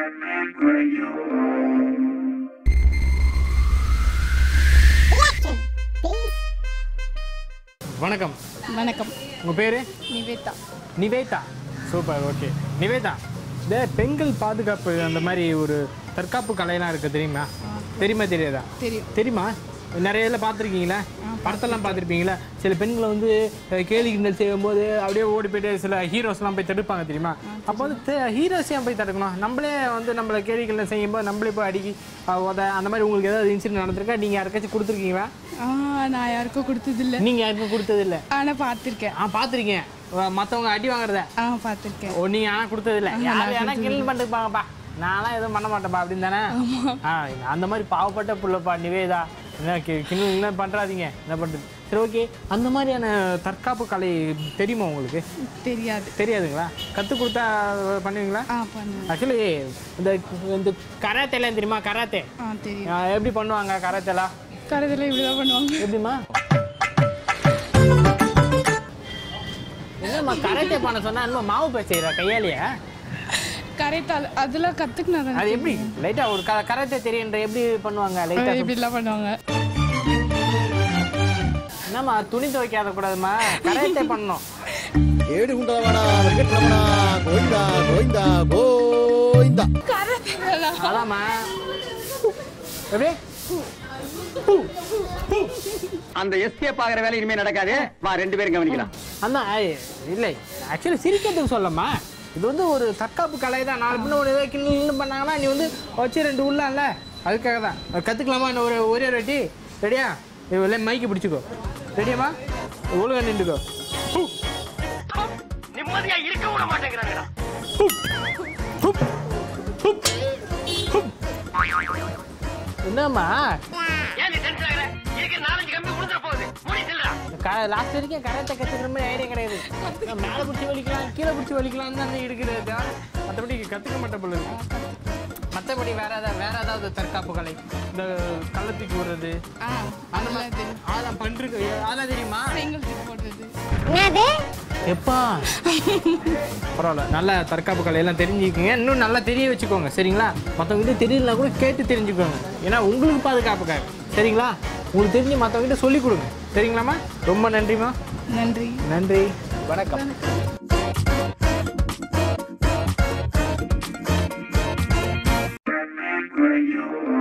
வணக்கம் வணக்கம் உங்கள் பேர் நிவேதா நிவேதா சூப்பர் ஓகே நிவேதா இந்த பெண்கள் பாதுகாப்பு அந்த மாதிரி ஒரு தற்காப்பு கலையெல்லாம் இருக்குது தெரியுமா தெரியுமா தெரியாதா தெரியும் தெரியுமா நிறைய இதில் பார்த்துருக்கீங்களா படத்தெல்லாம் பார்த்துருப்பீங்களா சில பெண்களை வந்து அஹ், கேலி கிண்டல் செய்யும்போது அப்படியே ஓடி போயிட்டு சில ஹீரோஸ்லாம் போய் தடுப்பாங்க தெரியுமா அப்போ வந்து ஹீரோஸ் ஏன் போய் தடுக்கணும் நம்மளே வந்து நம்மளை கேலி கிண்டல் செய்யும்போது நம்மளே போய் அடிக்கி அஹ், உத அந்த மாதிரி உங்களுக்கு ஏதாவது இன்சிடென்ட் நடந்திருக்கா நீங்கள் யாருக்காச்சும் கொடுத்துருக்கீங்களா ஆ நான் யாருக்கும் கொடுத்ததில்ல நீங்கள் யாருக்கும் கொடுத்ததில்ல ஆனால் பார்த்துருக்கேன் ஆ பார்த்துருக்கீங்க மற்றவங்க அடி வாங்குறத ஆ பார்த்துருக்கேன் ஓ நீங்கள் ஆனால் கொடுத்ததில்ல யார் வேணா கிண்டல் பண்ணிருப்பாங்கப்பா நான்லாம் எதுவும் பண்ண மாட்டேன்ப்பா அப்படின்னு தானே ஆ அந்த மாதிரி பாவப்பட்ட புள்ளப்பா நிவேதா என்ன கி- கிண்டல் என்ன பண்ணுறாதீங்க என்ன பண்ணுறது சரி ஓகே அந்த மாதிரியான தற்காப்பு கலை தெரியுமா உங்களுக்கு தெரியாது தெரியாதுங்களா கற்றுக் கொடுத்தா பண்ணுவீங்களா ஆ பண்ணுவேன் ஆக்சுவலி இந்த இந்த கராத்தேலாம் தெரியுமா கராத்தே ஆ தெரியும் ஆ, எப்படி பண்ணுவாங்க கராத்தேலாம் கருதில் இப்படி தான் பண்ணுவாங்க எப்படிம்மா என்னம்மா கராத்தே பண்ண சொன்னா என்னமோ மாவு பேசுறா கையாலேயே கரைத்தால் அதெல்லாம் கற்றுக்கினா அது எப்படி லைட்டா ஒரு க கராத்தே தெரியுன்ற எப்படி பண்ணுவாங்க லைட்டா இப்படிலாம் பண்ணுவாங்க என்னம்மா துணி துவைக்காத கூடாதும்மா கராத்தே பண்ணணும் ఏడు గుంటలవాడ వెంకటరమణ గోవింద గోవింద గోవింద அதாம்மா எப்படி அந்த எஸ்கேப் ஆகிற வேலை இனிமே நடக்காது வா ரெண்டு பேரும் கவனிக்கலாம் அண்ணா ஐ- இல்லை ஆக்சுவலி சிரிக்கிறதுக்கு சொல்லம்மா இது வந்து ஒரு தற்காப்பு கலை தான் நாலு பின்ன ஒரு ஏதாவது கிண்ணு பண்ணாங்கன்னா நீ வந்து வச்சு ரெண்டு உள்ளாம்ல அதுக்காக தான் கற்றுக்கலாமா இன்னும் ஒரு ஒரே ஒரு வாட்டி ரெடியா இல்லை மைக்கு பிடிச்சிக்கோ ரெடியாம்மா ஒழுங்கா நின்றுக்கோ நிம்மதியா இருக்க விட மாட்டேங்கிறாங்கடா என்னம்மா ஏன் நீ டென்ஷன் ஆகுற இதுக்கு நாலஞ்சு கம்பி விழுந்துற போகுது மூடி செல்றா லாஸ்ட் வரைக்கும் கராத்தே கற்றுக்கிற மாதிரி ஐடியா கிடையாது நான் மேலே பிடிச்சி வலிக்கலாம் கீழே பிடிச்சி வலிக்கலாம் தான் இருக்கிறது மற்றபடி கற்றுக்க மாட்டேன் போல இருக்கு மற்றபடி வேற ஏதாவது வேற ஏதாவது தற்காப்பு கலை இந்த கள்ளத்துக்கு விடுறது ஆ அந்த மாதிரி தெரியும் அதெல்லாம் பண்றது அதெல்லாம் தெரியுமா செங்கல் போடுறது எப்பா பரவாயில்ல நல்ல தற்காப்பு கலை எல்லாம் தெரிஞ்சுக்கோங்க இன்னும் நல்லா தெரிய வச்சுக்கோங்க சரிங்களா மற்றவங்க கிட்ட தெரியலனா கூட கேட்டு தெரிஞ்சுக்கோங்க ஏன்னா உங்களுக்கு பாதுகாப்புக்காக சரிங்களா உங்களுக்கு தெரிஞ்சு மற்றவங்க கிட்ட சொல்லிக் கொடுங்க சரிங்களாம்மா ரொம்ப நன்றிம்மா நன்றி நன்றி வணக்கம் Where you